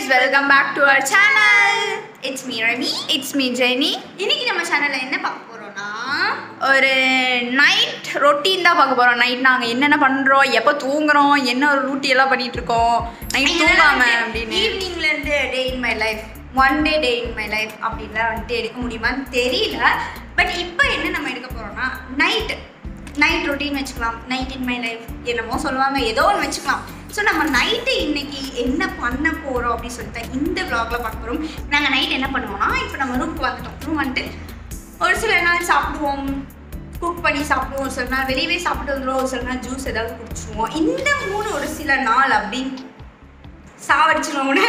Welcome back to our channel it's me Ravi it's me Jenny இன்னைக்கு நம்ம சேனல்ல என்ன பார்க்க போறோம்னா ஒரு நைட் ரொட்டீன் தான் பார்க்க போகிறோம் நைட் நாங்கள் என்னென்ன பண்ணுறோம் எப்போ தூங்குறோம் என்ன ஒரு ரூட்டி எல்லாம் பண்ணிட்டு இருக்கோம் நைட் தூங்காம அப்படின்னு ஈவினிங்ல இருந்து day in my life one day day in my life அப்படின்லாம் வந்துட்டு எடுக்க முடியுமான்னு தெரியல பட் இப்போ என்ன நம்ம எடுக்க போறோம்னா நைட் நைட் ரொட்டீன் வச்சுக்கலாம் நைட் இன் மை லைஃப் என்னமோ சொல்லுவாங்க ஏதோ ஒன்று வச்சுக்கலாம் ஸோ நம்ம நைட்டு இன்னைக்கு என்ன பண்ண போகிறோம் அப்படின்னு சொல்லிட்டு இந்த vlogல பார்க்க போகிறோம் நாங்கள் நைட் என்ன பண்ணுவோம்னா இப்போ நம்ம ரூம்க்கு வந்துட்டோம் ரூம் வந்துட்டு ஒரு சில நாள் சாப்பிடுவோம் குக் பண்ணி சாப்பிடுவோம் ஒரு சில நாள் வெளியவே சாப்பிட்டு வந்துடுவோம் ஒரு சில நாள் ஜூஸ் ஏதாவது குடிச்சுவோம் இந்த மூணு ஒரு சில நாள் அப்படின்னு சாவடிச்சிடுவோம்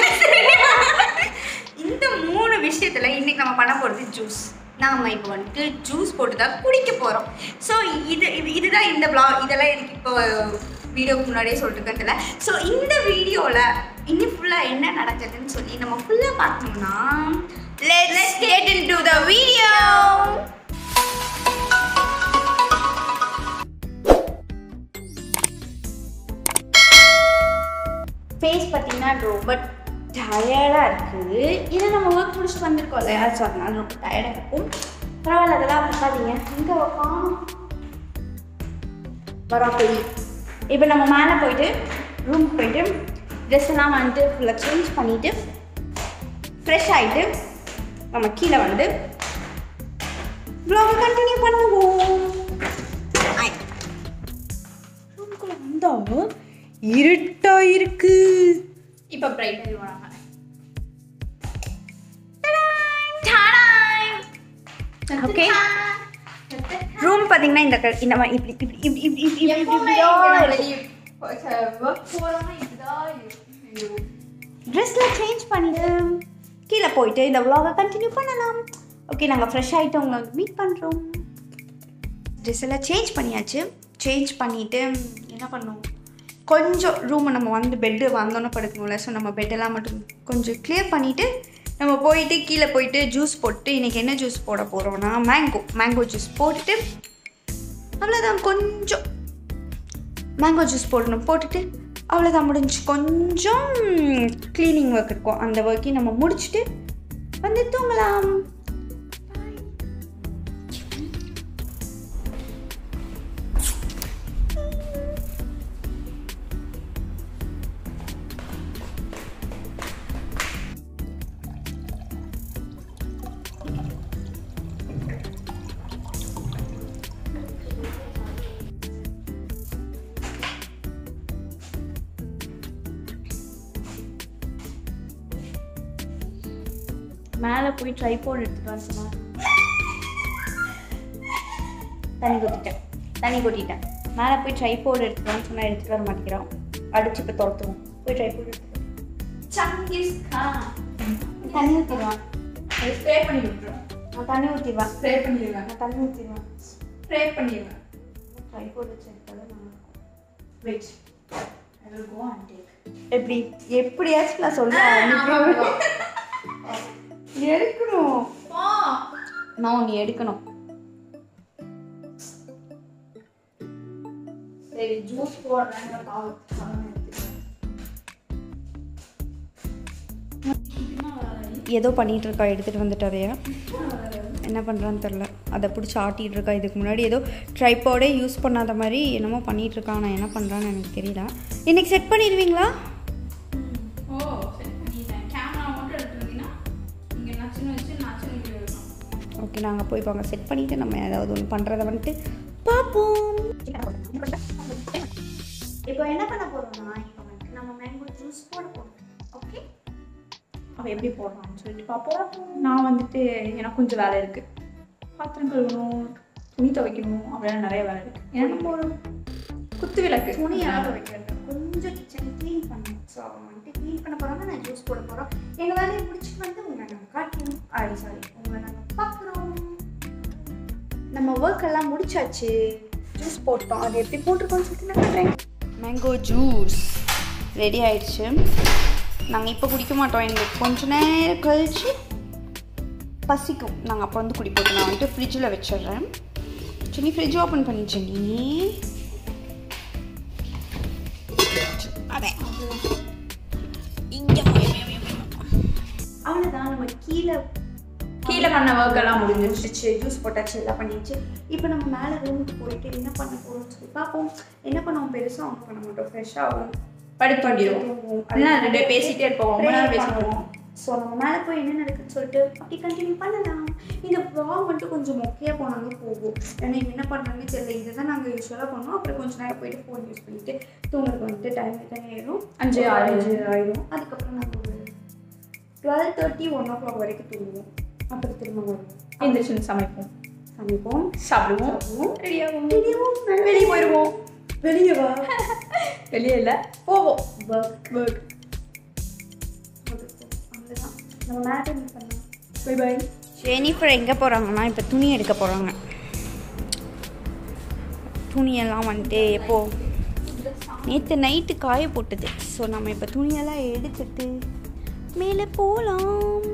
இந்த மூணு விஷயத்துல இன்னைக்கு நம்ம பண்ண போகிறது ஜூஸ் நாம இப்போ வந்துட்டு ஜூஸ் போட்டு தான் குடிக்க போகிறோம் ஸோ இது இது இதுதான் இந்த பிளாக் இதெல்லாம் எனக்கு இப்போ வீடியோக்கு முன்னாடியே சொல்லிட்டுருக்கல ஸோ இந்த வீடியோவில் இன்னும் ஃபுல்லாக என்ன நடக்குதுன்னு சொல்லி நம்ம ஃபுல்லாக பார்த்தோம்னா Let's get into the video. Face பார்த்தீங்கன்னா ரொம்ப டயர்டாக இருக்குது ஏன்னா நம்ம ஒர்க் முடிச்சுட்டு வந்திருக்கோம் இல்லையா ஸோ அதனால ரொம்ப டயர்டாக இருக்கும் பரவாயில்ல அதெல்லாம் பார்க்காதீங்க எங்கே காணும் வரா போய் இப்போ நம்ம மேலே போயிட்டு ரூமுக்கு போயிட்டு ட்ரெஸ் எல்லாம் வந்துட்டு ஃபுல்லாக சேஞ்ச் பண்ணிவிட்டு ஃப்ரெஷ் ஆகிட்டு நம்ம கீழே வந்து vlog கண்டினியூ பண்ணுவோம் ஆய். ரூம்குள்ள வந்தோம் இருட்டா இருக்கு இப்போ பிரைட் பண்ணுவாங்க ஓகே ரூம் பார்த்தீங்கன்னா இந்த க- இந்த மாதிரி இப்படி இப்படி இப்படி இப்படி இப்படி இப்படி இப்படி இப்படி இப்படி ட்ரெஸ்லாம் சேஞ்ச் பண்ணிட்டு கீழே போயிட்டு இந்த vlog-அ கண்டினியூ பண்ணலாம் ஓகே நாங்கள் ஃப்ரெஷ் ஆகிட்டு உங்களை வந்து மீட் பண்ணுறோம் ட்ரெஸ் எல்லாம் சேஞ்ச் பண்ணியாச்சு சேஞ்ச் பண்ணிவிட்டு என்ன பண்ணோம் கொஞ்சம் ரூமை நம்ம வந்து பெட்டு வந்தோன்னே படுக்கணும்ல ஸோ நம்ம பெட்டெல்லாம் மட்டும் கொஞ்சம் கிளியர் பண்ணிவிட்டு நம்ம போயிட்டு கீழே போயிட்டு ஜூஸ் போட்டு இன்றைக்கி என்ன ஜூஸ் போட போகிறோம்னா மேங்கோ மேங்கோ ஜூஸ் போட்டுட்டு அவ்வளோதான் கொஞ்சம் மேங்கோ ஜூஸ் போடணும் போட்டுட்டு அவ்வளோதான் முடிஞ்சு கொஞ்சம் க்ளீனிங் ஒர்க் இருக்கும் அந்த ஒர்க்கையும் நம்ம முடிச்சுட்டு வந்து தூங்கலாம் மேலே போய் ட்ரைபோர்ட் எடுத்துட்டு வர சொன்னாங்க தண்ணி கொட்டிட்டேன் தண்ணி கொட்டிட்டேன் மேலே போய் ட்ரைபோர்ட் எடுத்துட்டு வர சொன்னால் எடுத்துட்டு வர மாட்டேங்கிறான் அடிச்சு இப்போ துரத்துவோம் போய் ட்ரைபோர்ட் எடுத்துட்டு சங்கிஸ் கான் தண்ணி ஊற்றிடுவான் ஸ்ப்ரே பண்ணி விட்டுருவேன் நான் தண்ணி ஊற்றிடுவேன் ஸ்ப்ரே பண்ணிடுவேன் நான் தண்ணி ஊற்றிடுவேன் ஸ்ப்ரே பண்ணிடுவேன் ட்ரைபோர்ட் வச்சு எடுத்தாலும் நல்லா wait I will go and take எப்படி எப்படியாச்சும் நான் சொல்கிறேன் எடுக்கணும் நான் நீ எடுக்கணும் சரி ஜூஸ் போடுறேன் பால் எடுத்துக்கிறேன் ஏதோ பண்ணிட்டு இருக்கா எடுத்துகிட்டு வந்துட்டு அதையா என்ன பண்ணுறான்னு தெரில அதை பிடிச்சி ஆட்டிகிட்டு இருக்கா இதுக்கு முன்னாடி ஏதோ ட்ரைப்போடே யூஸ் பண்ணாத மாதிரி என்னமோ பண்ணிகிட்டு இருக்கா நான் என்ன பண்ணுறான்னு எனக்கு தெரியல இன்னைக்கு செட் பண்ணிடுவீங்களா ஓ செட் பண்ணிட்டேன் கேமரா மட்டும் எடுத்துருந்தீங்கன்னா இங்கே நச்சுன்னு வச்சு நச்சுன்னு இங்கே வைக்கணும் ஓகே நாங்கள் போய் இப்போ செட் பண்ணிவிட்டு நம்ம ஏதாவது ஒன்று பண்ணுறத வந்துட்டு பார்ப்போம் இப்போ என்ன பண்ண போகிறோம்னா இப்போ வந்துட்டு நம்ம மேங்கோ ஜூஸ் போட போகிறோம் ஓகே அவள் எப்படி போடலாம்னு சொல்லிட்டு பார்ப்போம் நான் வந்துட்டு எனக்கு கொஞ்சம் வேலை இருக்குது பாத்திரம் கழுவணும் துணி துவைக்கணும் அப்படிலாம் நிறைய வேலை இருக்குது ஏன்னா நம்ம ஒரு குத்து விளக்கு துணி யாரும் வைக்கிறது கொஞ்சம் கிச்சன் க்ளீன் பண்ணணும் ஸோ அவங்க வந்துட்டு க்ளீன் பண்ண போகிறாங்க நான் ஜூஸ் போட போகிறோம் எங்கள் வேலையை முடிச்சுட்டு வந்து உங்களை நாங்கள் காட்டுவோம் ஆரி சாரி உங்களை நாங்கள் பார்க்குறோம் நம்ம ஒர்க் எல்லாம் முடிச்சாச்சு ஜூஸ் போட்டோம் அது எப்படி போட்டிருக்கோம்னு சொல்லிட்டு நான் காட்டுறேன் மேங்கோ ஜூஸ் ரெடி ஆயிடுச்சு நாங்கள் இப்போ குடிக்க மாட்டோம் எங்களுக்கு கொஞ்ச நேரம் கழிச்சு பசிக்கும் நாங்கள் அப்போ வந்து குடிப்போம் நான் வந்துட்டு ஃப்ரிட்ஜில் வச்சிடுறேன் சரி ஃப்ரிட்ஜ் ஓப்பன் பண்ணிச்சு நீ அதே இங்கே அவ்வளோதான் நம்ம கீழே கீழே பண்ண ஒர்க் எல்லாம் முடிஞ்சிருச்சு முடிஞ்சிச்சு ஜூஸ் போட்டாச்சு எல்லாம் பண்ணிடுச்சு இப்போ நம்ம மேலே ரூமுக்கு போயிட்டு என்ன பண்ண போகிறோம்னு சொல்லி பார்ப்போம் என்ன பண்ணுவோம் பெருசாக ஒன்றும் பண்ண மாட்டோம் ஃப்ரெஷ்ஷாகும் படுத்து தூங்கிடுவோம் என்ன ரெண்டு பேர் பேசிட்டே இருப்போம் ரொம்ப நேரம் பேசிடுவோம் ஸோ நம்ம மேலே போய் என்ன நடக்குதுன்னு சொல்லிட்டு அப்படி கண்டினியூ பண்ணலாம் இந்த vlog வந்துட்டு கொஞ்சம் மொக்கையாக போனாலும் போகும் ஏன்னா இவங்க என்ன பண்ணுறாங்கன்னு தெரியல இதை தான் நாங்கள் யூஸ்வலாக பண்ணுவோம் அப்புறம் கொஞ்ச நேரம் போயிட்டு ஃபோன் யூஸ் பண்ணிட்டு தூங்குறதுக்கு வந்துட்டு டைம் எத்தனை ஆயிடும் அஞ்சு, ஆறு. அஞ்சு ஆயிடும் அதுக்கப்புறம் நாங்கள் ஒரு twelve thirty one o'clock வரைக்கும் தூங்குவோம் அப்புறம் திரும்ப வருவோம் எந்திரிச்சு சமைப்போம் சமைப்போம் சாப்பிடுவோம் சாப்பிடுவோம் ரெடியாகும் வெளியவும் வெளியே போயிடுவோம் வெளியே வா வெளியே இல்லை போவோம் ஒர்க் ஒர்க் அவ்வளோதான் நம்ம மேலே என்ன பண்ணலாம் பை பை ஜெனிஃபர் எங்கே போகிறாங்கன்னா இப்போ துணி எடுக்க போகிறாங்க துணியெல்லாம் வந்துட்டு எப்போ நேற்று நைட்டு காய போட்டது ஸோ நம்ம இப்போ துணியெல்லாம் எடுத்துட்டு மேலே போகலாம்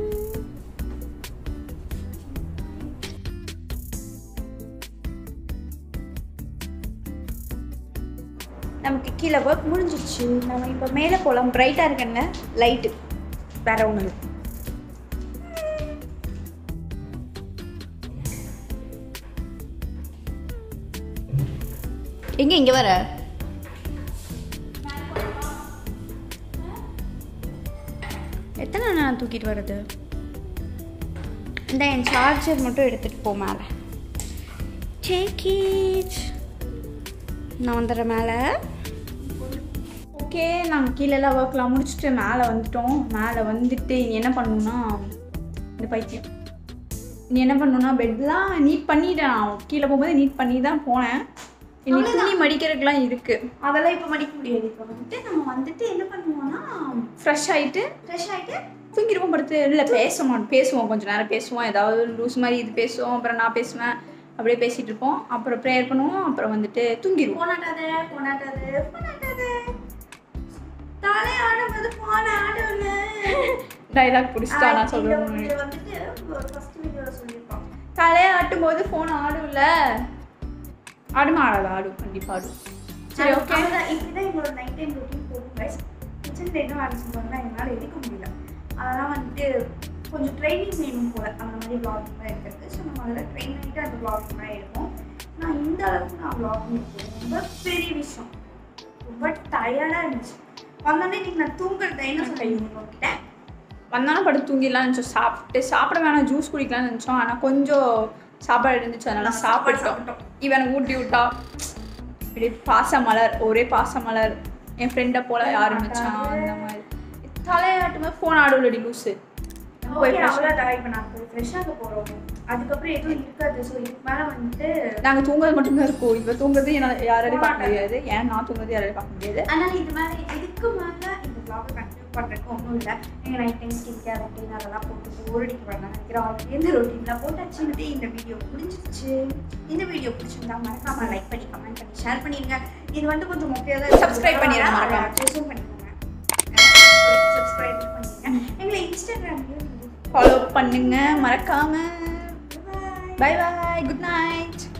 நமக்கு கீழே ஒர்க் முடிஞ்சிச்சு நம்ம இப்போ மேலே போகலாம் பிரைட்டாக இருக்குங்க லைட்டு வேற ஒன்றும் இல்லை எங்க இங்க வர எத்தனை நான் தூக்கிட்டு வர்றது இந்த என் சார்ஜர் மட்டும் எடுத்துட்டு போ மேலே டேக் இட் நான் வந்துடுறேன் மேலே ஓகே நாங்கள் கீழெல்லாம் ஒர்க்லாம் முடிச்சுட்டு மேலே வந்துட்டோம் மேலே வந்துட்டு இனி என்ன பண்ணணும்னா இந்த பைத்தியம் நீ என்ன பண்ணணும்னா பெட்லாம் நீட் பண்ணிட்டேன் நான் கீழே போகும்போது நீட் பண்ணி தான் போனேன் இனி துணி மடிக்கிறதுக்குலாம் இருக்குது அதெல்லாம் இப்போ மடிக்க முடியாது இப்போ வந்துட்டு நம்ம வந்துட்டு என்ன பண்ணுவோம்னா ஃப்ரெஷ் ஆகிட்டு ஃப்ரெஷ் ஆகிட்டு தூங்கிடுவோம் படுத்து இல்லை பேச மாட்டோம் பேசுவோம் கொஞ்சம் நேரம் பேசுவோம் ஏதாவது லூஸ் மாதிரி இது பேசுவோம் அப்புறம் நான் பேசுவேன் அப்படியே பேசிகிட்டு இருப்போம் அப்புறம் ப்ரேயர் பண்ணுவோம் அப்புறம் வந்துட்டு தூங்கிடுவோம் போனாட்டாத போனாட்டாத போனாட்டாத தலை ஆடும்போது போன ஆடும்ல டைலாக் பிடிச்சிட்டா நான் இந்த சொல்கிறேன் இதை வந்துட்டு ஃபர்ஸ்ட் வீடியோவில் சொல்லியிருப்பான் தலையை ஆட்டும் போது ஃபோன் ஆடும்ல ஆடுமா ஆடாது ஆடும் கண்டிப்பாக ஆடும் சரி ஓகே அவ்வளோதான் இப்படிதான் எங்களோட நைட் டைம் ரொட்டீன் போகும் கைஸ் கிச்சனில் என்ன வேலை செஞ்சாங்கன்னா என்னால் எடுக்க முடியல அதெல்லாம் வந்துட்டு கொஞ்சம் ட்ரைனிங் வேணும் போல அந்த மாதிரி vlogging-லாம் எடுக்கிறது ஸோ நம்ம அதில் ட்ரெயின் ஆகிட்டு அந்த vlogging-லாம் எடுப்போம் நான் இந்த அளவுக்கு நான் vlogging எடுத்தது ரொம்ப பெரிய விஷயம் ரொம்ப டயர்டாக இருந்துச்சு வந்தோடனே இன்னைக்கு நான் தூங்குறது என்ன சொல்லுவீங்க உங்ககிட்ட வந்தாலும் படுத்து தூங்கிடலாம்னு நினச்சோம் சாப்பிட்டு சாப்பிட வேணாம் ஜூஸ் குடிக்கலாம்னு நினச்சோம் ஆனால் கொஞ்சம் சாப்பாடு இருந்துச்சு அதனால சாப்பாடு சாப்பிட்டோம் இவனை ஊட்டி விட்டா இப்படி பாசமலர் ஒரே பாசமலர் என் ஃப்ரெண்டை போல யாரும் வச்சான் அந்த மாதிரி தலையாட்டும் போது ஃபோன் ஆடும்லடி லூஸு போய் ஓகே fresh- அவ்வளோதான் இப்போ நான் போய் ஃப்ரெஷ்ஷாக போகிறோம் அதுக்கப்புறம் எதுவும் இருக்காது ஸோ இதுக்கு மேலே வந்துட்டு நாங்கள் தூங்குறது மட்டும்தான் இருக்கும் இவ தூங்குறது என்னால் யாராலையும் பார்க்க முடியாது ஏன் நான் தூங்குறது யாராலையும் பார்க்க முடியாது அதனால இது மேலே இதுக்கு மேலே இந்த vlog கண்டினியூ பண்ணுறதுக்கு ஒன்றும் இல்லை எங்கள் night time skin care routine அதெல்லாம் போட்டு ஒரு அடிக்க வேண்டாம் நினைக்கிறோம் ஆல்ரெடி இந்த ரொட்டீனில் போட்டாச்சு இந்த வீடியோ முடிஞ்சிருச்சு இந்த வீடியோ பிடிச்சிருந்தா மறக்காம லைக் பண்ணி கமெண்ட் பண்ணி ஷேர் பண்ணிடுங்க இது வந்து கொஞ்சம் முக்கியம் தான் Subscribe பண்ணிடுங்க, மறக்காம. சூஸ் பண்ணிக்கோங்க சப்ஸ்கிரைப் பண்ணிடுங்க எங்களை இன்ஸ்டாகிராம்லேயும் ஃபாலோ பண்ணுங்க மறக்காம bye bye bye good night